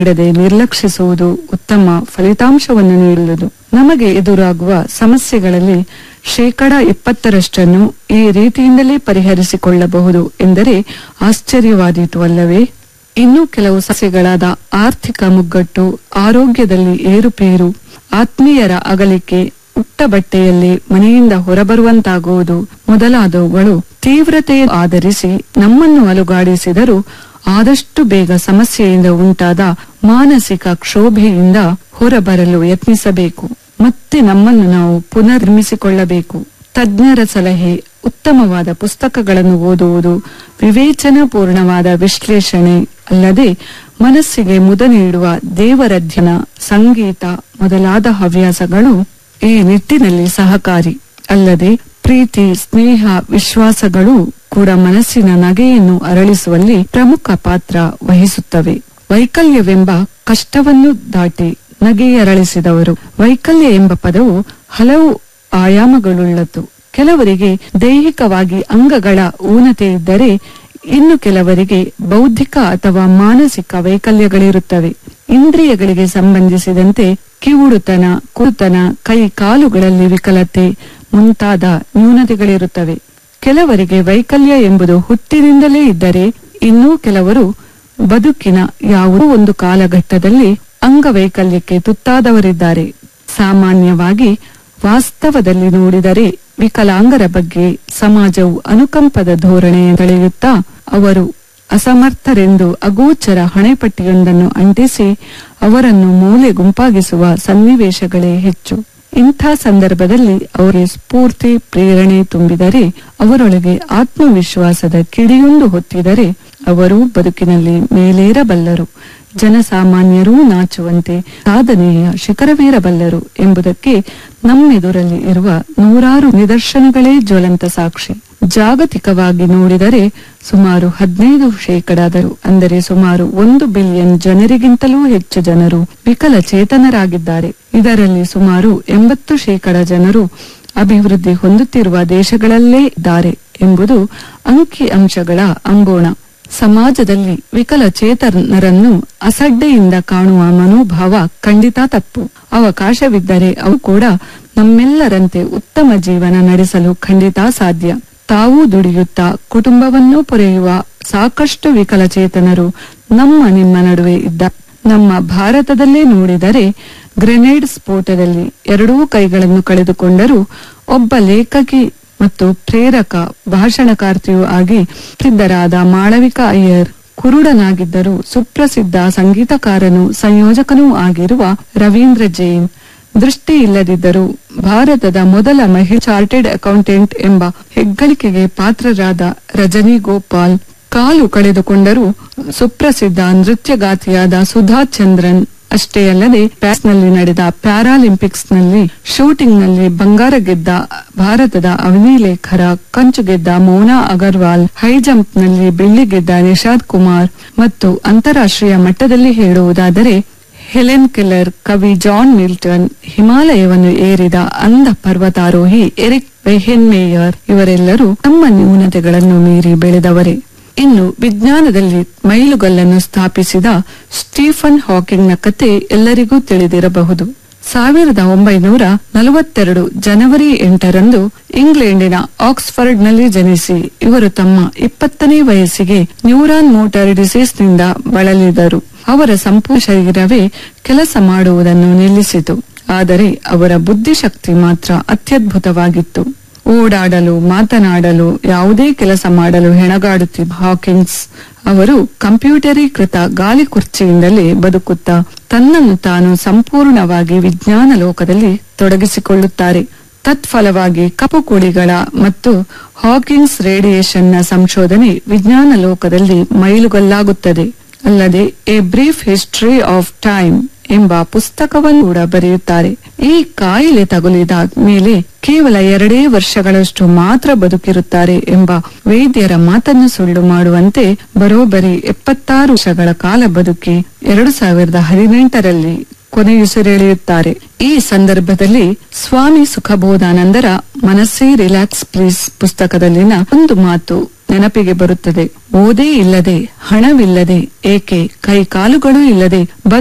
ನೀಡದೆ ನಿರ್ಲಕ್ಷಿಸುವುದು ಉತ್ತಮ ಫಲಿತಾಂಶವನ್ನು ನೀಡಲು ನಮಗೆ ಎದುರಾಗುವ ಸಮಸ್ಯೆಗಳಲ್ಲಿ ಶೇಕಡ ಎಪ್ಪತ್ತರಷ್ಟನ್ನು ಈ ರೀತಿಯಿಂದಲೇ ಪರಿಹರಿಸಿಕೊಳ್ಳಬಹುದು ಎಂದರೆ ಆಶ್ಚರ್ಯವಾದೀತು ಅಲ್ಲವೇ ಇನ್ನು ಕೆಲವು ಸಮಸ್ಯೆಗಳಾದ ಆರ್ಥಿಕ ಮುಗ್ಗಟ್ಟು ಆರೋಗ್ಯದಲ್ಲಿ ಏರುಪೇರು ಆತ್ಮೀಯರ ಅಗಲಿಕೆ ಉಟ್ಟ ಬಟ್ಟೆಯಲ್ಲಿ ಮನೆಯಿಂದ ಹೊರಬರುವಂತಾಗುವುದು ಮೊದಲಾದವುಗಳು ತೀವ್ರತೆ ಆಧರಿಸಿ ನಮ್ಮನ್ನು ಅಲುಗಾಡಿಸಿದರೂ ಆದಷ್ಟು ಬೇಗ ಸಮಸ್ಯೆಯಿಂದ ಉಂಟಾದ ಮಾನಸಿಕ ಕ್ಷೋಭೆಯಿಂದ ಹೊರಬರಲು ಯತ್ನಿಸಬೇಕು ಮತ್ತೆ ನಮ್ಮನ್ನು ನಾವು ಪುನರ್ನಿರ್ಮಿಸಿಕೊಳ್ಳಬೇಕು ತಜ್ಞರ ಸಲಹೆ ಉತ್ತಮವಾದ ಪುಸ್ತಕಗಳನ್ನು ಓದುವುದು ವಿವೇಚನಾಪೂರ್ಣವಾದ ವಿಶ್ಲೇಷಣೆ ಅಲ್ಲದೆ ಮನಸ್ಸಿಗೆ ಮುದ ನೀಡುವ ದೇವರ ಧ್ಯಾನ ಸಂಗೀತ ಮೊದಲಾದ ಹವ್ಯಾಸಗಳು ಈ ನಿಟ್ಟಿನಲ್ಲಿ ಸಹಕಾರಿ ಅಲ್ಲದೆ ಪ್ರೀತಿ ಸ್ನೇಹ ವಿಶ್ವಾಸಗಳು ಕೂಡ ಮನಸ್ಸಿನ ನಗೆಯನ್ನು ಅರಳಿಸುವಲ್ಲಿ ಪ್ರಮುಖ ಪಾತ್ರ ವಹಿಸುತ್ತವೆ ವೈಕಲ್ಯವೆಂಬ ಕಷ್ಟವನ್ನು ದಾಟಿ ನಗೆಯರಳಿಸಿದವರು ವೈಕಲ್ಯ ಎಂಬ ಪದವು ಹಲವು ಆಯಾಮಗಳುಳ್ಳದ್ದು ಕೆಲವರಿಗೆ ದೈಹಿಕವಾಗಿ ಅಂಗಗಳ ಊನತೆ ಇದ್ದರೆ ಇನ್ನು ಕೆಲವರಿಗೆ ಬೌದ್ಧಿಕ ಅಥವಾ ಮಾನಸಿಕ ವೈಕಲ್ಯಗಳಿರುತ್ತವೆ ಇಂದ್ರಿಯಗಳಿಗೆ ಸಂಬಂಧಿಸಿದಂತೆ ಕಿವುಡುತನ ಕುರುತನ ಕೈ ಕಾಲುಗಳಲ್ಲಿ ವಿಕಲತೆ ಮುಂತಾದ ನ್ಯೂನತೆಗಳಿರುತ್ತವೆ ಕೆಲವರಿಗೆ ವೈಕಲ್ಯ ಎಂಬುದು ಹುಟ್ಟಿನಿಂದಲೇ ಇದ್ದರೆ ಇನ್ನೂ ಕೆಲವರು ಬದುಕಿನ ಯಾವುದೋ ಒಂದು ಕಾಲಘಟ್ಟದಲ್ಲಿ ಅಂಗವೈಕಲ್ಯಕ್ಕೆ ತುತ್ತಾದವರಿದ್ದಾರೆ ಸಾಮಾನ್ಯವಾಗಿ ವಾಸ್ತವದಲ್ಲಿ ನೋಡಿದರೆ ವಿಕಲಾಂಗರ ಬಗ್ಗೆ ಸಮಾಜವು ಅನುಕಂಪದ ಧೋರಣೆ ತಳೆಯುತ್ತಾ ಅವರು ಅಸಮರ್ಥರೆಂದು ಅಗೋಚರ ಹಣೆಪಟ್ಟಿಯೊಂದನ್ನು ಅಂಟಿಸಿ ಅವರನ್ನು ಮೂಲೆ ಗುಂಪಾಗಿಸುವ ಸನ್ನಿವೇಶಗಳೇ ಹೆಚ್ಚು ಇಂಥ ಸಂದರ್ಭದಲ್ಲಿ ಅವರಿಗೆ ಸ್ಫೂರ್ತಿ ಪ್ರೇರಣೆ ತುಂಬಿದರೆ ಅವರೊಳಗೆ ಆತ್ಮವಿಶ್ವಾಸದ ಕಿಡಿಯೊಂದು ಹೊತ್ತಿದರೆ ಅವರು ಬದುಕಿನಲ್ಲಿ ಮೇಲೇರಬಲ್ಲರು ಜನಸಾಮಾನ್ಯರೂ ನಾಚುವಂತೆ ಸಾಧನೆಯ ಶಿಖರವೇರಬಲ್ಲರು ಎಂಬುದಕ್ಕೆ ನಮ್ಮೆದುರಲ್ಲಿ ಇರುವ ನೂರಾರು ನಿದರ್ಶನಗಳೇ ಜ್ವಲಂತ ಸಾಕ್ಷಿ ಜಾಗತಿಕವಾಗಿ ನೋಡಿದರೆ ಸುಮಾರು ಹದಿನೈದು ಶೇಕಡಾದರು ಅಂದರೆ ಸುಮಾರು ಒಂದು ಬಿಲಿಯನ್ ಜನರಿಗಿಂತಲೂ ಹೆಚ್ಚು ಜನರು ವಿಕಲಚೇತನರಾಗಿದ್ದಾರೆ ಇದರಲ್ಲಿ ಸುಮಾರು ಎಂಬತ್ತು ಶೇಕಡ ಜನರು ಅಭಿವೃದ್ಧಿ ಹೊಂದುತ್ತಿರುವ ದೇಶಗಳಲ್ಲೇ ಇದ್ದಾರೆ ಎಂಬುದು ಅಂಕಿ ಅಂಶಗಳ ಅಂಬೋಣ ಸಮಾಜದಲ್ಲಿ ವಿಕಲಚೇತನರನ್ನು ಅಸಡ್ಡೆಯಿಂದ ಕಾಣುವ ಮನೋಭಾವ ಖಂಡಿತ ತಪ್ಪು ಅವಕಾಶವಿದ್ದರೆ ಅವು ಕೂಡ ನಮ್ಮೆಲ್ಲರಂತೆ ಉತ್ತಮ ಜೀವನ ನಡೆಸಲು ಖಂಡಿತ ಸಾಧ್ಯ ತಾವೂ ದುಡಿಯುತ್ತಾ ಕುಟುಂಬವನ್ನು ಪೊರೆಯುವ ಸಾಕಷ್ಟು ವಿಕಲಚೇತನರು ನಮ್ಮ ನಿಮ್ಮ ನಡುವೆ ಇದ್ದ ನಮ್ಮ ಭಾರತದಲ್ಲೇ ನೋಡಿದರೆ ಗ್ರೆನೇಡ್ ಸ್ಫೋಟದಲ್ಲಿ ಎರಡೂ ಕೈಗಳನ್ನು ಕಳೆದುಕೊಂಡರೂ ಒಬ್ಬ ಲೇಖಕಿ ಮತ್ತು ಪ್ರೇರಕ ಭಾಷಣಕಾರ್ತಿಯೂ ಆಗಿ ಸಿದ್ಧರಾದ ಮಾಳವಿಕಾ ಅಯ್ಯರ್ ಕುರುಡನಾಗಿದ್ದರೂ ಸುಪ್ರಸಿದ್ಧ ಸಂಗೀತಕಾರನೂ ಸಂಯೋಜಕನೂ ಆಗಿರುವ ರವೀಂದ್ರ ಜೈನ್ ದೃಷ್ಟಿ ಇಲ್ಲದಿದ್ದರೂ ಭಾರತದ ಮೊದಲ ಮಹಿಳಾ ಚಾರ್ಟೆಡ್ ಅಕೌಂಟೆಂಟ್ ಎಂಬ ಹೆಗ್ಗಳಿಕೆಗೆ ಪಾತ್ರರಾದ ರಜನಿ ಗೋಪಾಲ್ ಕಾಲು ಕಳೆದುಕೊಂಡರೂ ಸುಪ್ರಸಿದ್ಧ ನೃತ್ಯಗಾತಿಯಾದ ಸುಧಾ ಚಂದ್ರನ್ ಅಷ್ಟೇ ಅಲ್ಲದೆ ಪ್ಯಾರಿಸ್ನಲ್ಲಿ ನಡೆದ ಪ್ಯಾರಾಲಿಂಪಿಕ್ಸ್ ನಲ್ಲಿ ಶೂಟಿಂಗ್ ನಲ್ಲಿ ಬಂಗಾರ ಗೆದ್ದ ಭಾರತದ ಅವನಿಲೇಖರ ಕಂಚು ಗೆದ್ದ ಮೋನಾ ಅಗರ್ವಾಲ್ ಹೈ ಜಂಪ್ ನಲ್ಲಿ ಬೆಳ್ಳಿ ಗೆದ್ದ ನಿಷಾದ್ ಕುಮಾರ್ ಮತ್ತು ಅಂತಾರಾಷ್ಟ್ರೀಯ ಮಟ್ಟದಲ್ಲಿ ಹೇಳುವುದಾದರೆ ಹೆಲೆನ್ ಕೆಲ್ಲರ್ ಕವಿ ಜಾನ್ ಮಿಲ್ಟನ್ ಹಿಮಾಲಯವನ್ನು ಏರಿದ ಅಂಧ ಪರ್ವತಾರೋಹಿ ಎರಿಕ್ ವೆಹೆನ್ಮೇಯರ್ ಇವರೆಲ್ಲರೂ ತಮ್ಮ ನ್ಯೂನತೆಗಳನ್ನು ಮೀರಿ ಬೆಳೆದವರೇ ಇನ್ನು ವಿಜ್ಞಾನದಲ್ಲಿ ಮೈಲುಗಲ್ಲನ್ನು ಸ್ಥಾಪಿಸಿದ ಸ್ಟೀಫನ್ ಹಾಕಿಂಗ್ನ ಕತೆ ಎಲ್ಲರಿಗೂ ತಿಳಿದಿರಬಹುದು ಸಾವಿರದ ಒಂಬೈನೂರ ನಲವತ್ತೆರಡು ಜನವರಿ ಎಂಟರಂದು ಇಂಗ್ಲೆಂಡಿನ ಆಕ್ಸ್ಫರ್ಡ್ನಲ್ಲಿ ಜನಿಸಿ ಇವರು ತಮ್ಮ ಇಪ್ಪತ್ತನೇ ವಯಸ್ಸಿಗೆ ನ್ಯೂರಾನ್ ಮೋಟಾರ್ ಡಿಸೀಸ್ನಿಂದ ಬಳಲಿದರು ಅವರ ಸಂಪೂರ್ಣ ಶರೀರವೇ ಕೆಲಸ ಮಾಡುವುದನ್ನು ನಿಲ್ಲಿಸಿತು ಆದರೆ ಅವರ ಬುದ್ಧಿಶಕ್ತಿ ಮಾತ್ರ ಅತ್ಯದ್ಭುತವಾಗಿತ್ತು ಓಡಾಡಲು ಮಾತನಾಡಲು ಯಾವುದೇ ಕೆಲಸ ಮಾಡಲು ಹೆಣಗಾಡುತ್ತಿದ್ದ ಹಾಕಿನ್ಸ್ ಅವರು ಕಂಪ್ಯೂಟರೀಕೃತ ಗಾಲಿ ಕುರ್ಚಿಯಿಂದಲೇ ಬದುಕುತ್ತಾ ತನ್ನನ್ನು ತಾನು ಸಂಪೂರ್ಣವಾಗಿ ವಿಜ್ಞಾನ ಲೋಕದಲ್ಲಿ ತೊಡಗಿಸಿಕೊಳ್ಳುತ್ತಾರೆ ತತ್ಫಲವಾಗಿ ಕಪ್ಪು ಕುಳಿಗಳ ಮತ್ತು ಹಾಕಿನ್ಸ್ ರೇಡಿಯೇಷನ್ನ ಸಂಶೋಧನೆ ವಿಜ್ಞಾನ ಲೋಕದಲ್ಲಿ ಮೈಲುಗಲ್ಲಾಗುತ್ತದೆ ಅಲ್ಲದೆ a brief history of time ಎಂಬ ಪುಸ್ತಕವನ್ನು ಕೂಡ ಬರೆಯುತ್ತಾರೆ ಈ ಕಾಯಿಲೆ ತಗುಲಿದ ಮೇಲೆ ಕೇವಲ ಎರಡೇ ವರ್ಷಗಳಷ್ಟು ಮಾತ್ರ ಬದುಕಿರುತ್ತಾರೆ ಎಂಬ ವೈದ್ಯರ ಮಾತನ್ನು ಸುಳ್ಳು ಮಾಡುವಂತೆ ಬರೋಬ್ಬರಿ ಎಪ್ಪತ್ತಾರು ವರ್ಷಗಳ ಕಾಲ ಬದುಕಿ ಎರಡು ಸಾವಿರದ ಹದಿನೆಂಟರಲ್ಲಿ ಕೊನೆಯುಸಿರೆಳೆಯುತ್ತಾರೆ ಈ ಸಂದರ್ಭದಲ್ಲಿ ಸ್ವಾಮಿ ಸುಖಬೋಧಾನಂದರ ಮನಸ್ಸೇ ರಿಲ್ಯಾಕ್ಸ್ ಪ್ಲೀಸ್ ಪುಸ್ತಕದಲ್ಲಿನ ಒಂದು ಮಾತು ನೆನಪಿಗೆ ಬರುತ್ತದೆ ಓದೇ ಇಲ್ಲದೆ ಹಣವಿಲ್ಲದೆ ಏಕೆ ಕೈ ಕಾಲುಗಳೂ ಇಲ್ಲದೆ